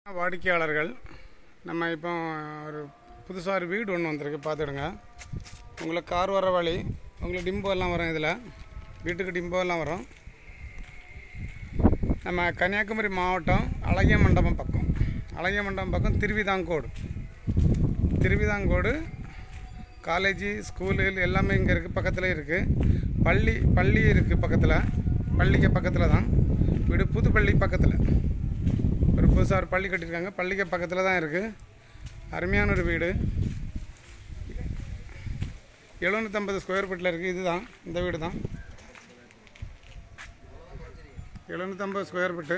வாடிக்கையாளர்கள் நம்ம இப்போ ஒரு புதுசாக ஒரு வீடு ஒன்று வந்திருக்கு பார்த்துடுங்க உங்களுக்கு கார் வர வழி உங்களுக்கு டிம்போ எல்லாம் வரும் இதில் வீட்டுக்கு டிம்போ எல்லாம் வரும் நம்ம கன்னியாகுமரி மாவட்டம் அழகிய மண்டபம் பக்கம் அழகிய மண்டபம் பக்கம் திருவிதாங்கோடு திருவிதாங்கோடு காலேஜு ஸ்கூலு எல்லாமே இங்கே இருக்குது பக்கத்தில் இருக்குது பள்ளி பள்ளி இருக்குது பக்கத்தில் பள்ளிக்கு பக்கத்தில் தான் வீடு புதுப்பள்ளி பக்கத்தில் ஒரு புதுசாக ஒரு பள்ளி கட்டியிருக்காங்க பள்ளிக்கு பக்கத்தில் தான் இருக்குது அருமையான ஒரு வீடு எழுநூற்றம்பது ஸ்கொயர் ஃபீட்டில் இருக்குது இதுதான் இந்த வீடு தான் எழுநூற்றம்பது ஸ்கொயர் ஃபீட்டு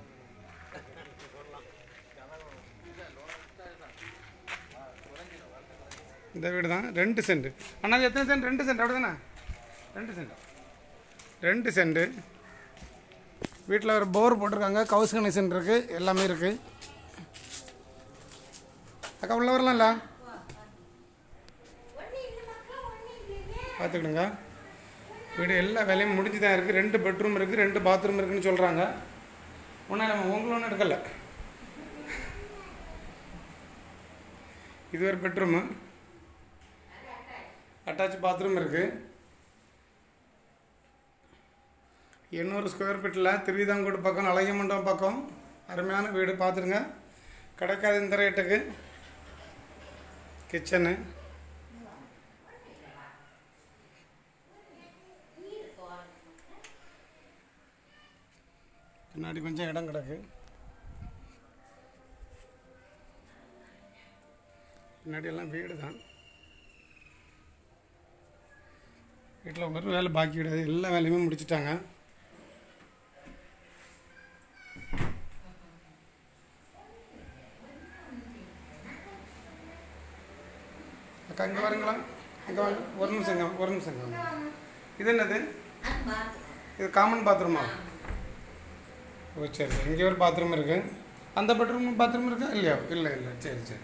இந்த வீடு தான் ரெண்டு சென்ட் அண்ணா இது எத்தனை சென்ட் ரெண்டு சென்ட் அப்படி தானே ரெண்டு சென்ட் ரெண்டு சென்ட் வீட்டில் ஒரு போர் போட்டிருக்காங்க கவுஸ் கனெக்ஷன் இருக்குது எல்லாமே இருக்குது அக்கா உள்ள வரலாம்ல பார்த்துக்கிடுங்க வீடு எல்லா வேலையும் முடிஞ்சு தான் இருக்குது ரெண்டு பெட்ரூம் இருக்குது ரெண்டு பாத்ரூம் இருக்குன்னு சொல்கிறாங்க ஒன்றும் நம்ம உங்களை ஒன்றும் எடுக்கலை இது ஒரு பெட்ரூமு அட்டாச் பாத்ரூம் இருக்குது எண்ணூறு ஸ்கொயர் ஃபீட்டில் திருவிதாங்கோடு பக்கம் அழகிய மண்டபம் பக்கம் அருமையான வீடு பார்த்துருங்க கிடைக்காது இந்த ரேட்டுக்கு கிச்சனு பின்னாடி கொஞ்சம் இடம் கிடக்கு பின்னாடி எல்லாம் வீடு தான் வீட்டில் ஒரு வேலை பாக்கி கிடையாது எல்லா வேலையுமே முடிச்சிட்டாங்க அக்கா இங்கே வரீங்களா இங்கே வாங்க ஒரு நிமிஷங்க ஒரு நிமிஷங்க இது என்னது இது காமன் பாத்ரூமா ஓ சரி இங்கே ஒரு பாத்ரூம் இருக்குது அந்த பெட்ரூம் பாத்ரூம் இருக்கா இல்லையா இல்லை இல்லை சரி சரி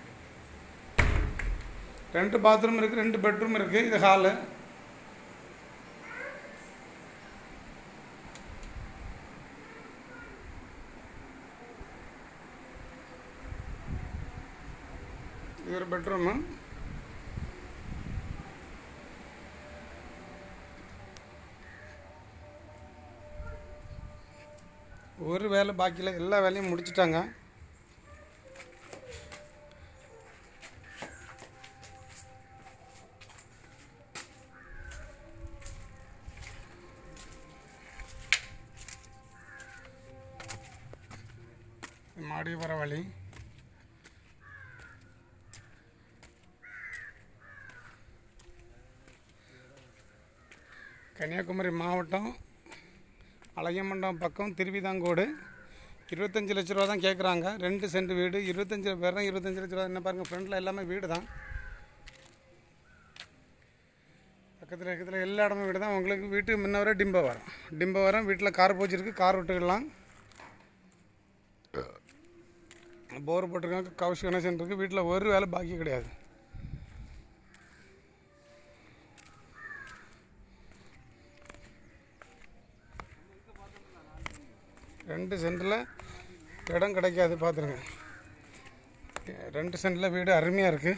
ரெண்டு பாத்ரூம் இருக்குது ரெண்டு பெட்ரூம் இருக்குது இது ஹாலு இது ஒரு பெட்ரூமு ஒரு வேலை பாக்கியில் எல்லா வேலையும் முடிச்சிட்டாங்க மாடி வர வழி கன்னியாகுமரி மாவட்டம் அழகியமண்டபம் பக்கம் திருவிதாங்கோடு இருபத்தஞ்சி லட்ச ரூபா தான் கேட்குறாங்க ரெண்டு சென்ட் வீடு இருபத்தஞ்சி வெறும் இருபத்தஞ்சி லட்ச ரூபா என்ன பாருங்கள் ஃப்ரண்டில் எல்லாமே வீடு தான் பக்கத்தில் பக்கத்தில் எல்லா இடமும் வீடு தான் உங்களுக்கு வீட்டுக்கு முன்ன வர டிம்போ வரும் டிம்போ வரும் வீட்டில் கார் பூச்சி இருக்குது கார் விட்டுக்கலாம் போர் போட்டிருக்காங்க கவுஸ் கனெக்ஷன் இருக்குது வீட்டில் ஒரு வேலை பாக்கி கிடையாது ரெண்டு சென்டில் இடம் கிடைக்காது பார்த்துருங்க ரெண்டு சென்டில் வீடு அருமையாக இருக்குது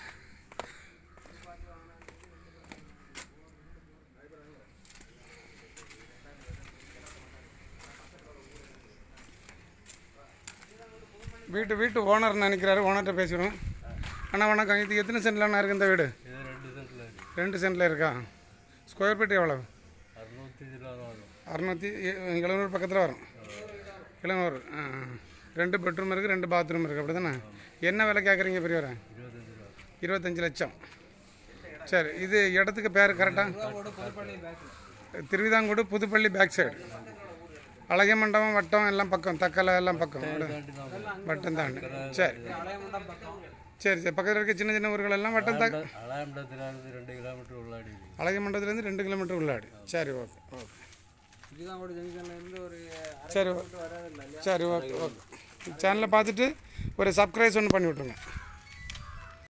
வீட்டு வீட்டு ஓனர் நினைக்கிறாரு ஓனர்கிட்ட பேசிடுவோம் அண்ணா வணக்கம் இது எத்தனை சென்டில் இருக்குது இந்த வீடு இது ரெண்டு சென்ட்ல இருக்கு ரெண்டு சென்டில் இருக்கா ஸ்கொயர் ஃபீட் எவ்வளோ அறுநூத்தி இருபது வரும் அறநூற்றி எழுநூறு பக்கத்தில் வரும் எழுநூறு ஆ ஆ. ரெண்டு பெட்ரூம் இருக்குது ரெண்டு பாத்ரூம் இருக்குது அப்படி தானே என்ன விலை கேட்குறீங்க பெரியவரை இருபத்தஞ்சு ரூபா இருபத்தஞ்சி லட்சம் சரி இது இடத்துக்கு பேர் கரெக்டாக திருவிதாங்கோடு புதுப்பள்ளி பேக் சைடு அழகிய மண்டபம் வட்டம் எல்லாம் பக்கம் தக்கலை எல்லாம் பக்கம் தாண்டி தான் வட்டம் தாண்டு சரி சரி சரி பக்கத்தில் இருக்க சின்ன சின்ன ஊர்கள் எல்லாம் வட்டம் தக் அலாயம்பலத்திலிருந்து ரெண்டு கிலோமீட்டர் உள்ளாடி இருக்கு. அழகிய மண்டபத்துலேருந்து ரெண்டு கிலோமீட்டர் உள்ளாடி சரி ஓகே ஓகே இதுதான் ஜங்ஷன்லேருந்து ஒரு சரி ஓ- வராதில்ல சரி ஓகே ஓகே சேனலை பார்த்துட்டு ஒரு சப்ஸ்கிரைஸ் ஒன்று பண்ணி விட்ருங்க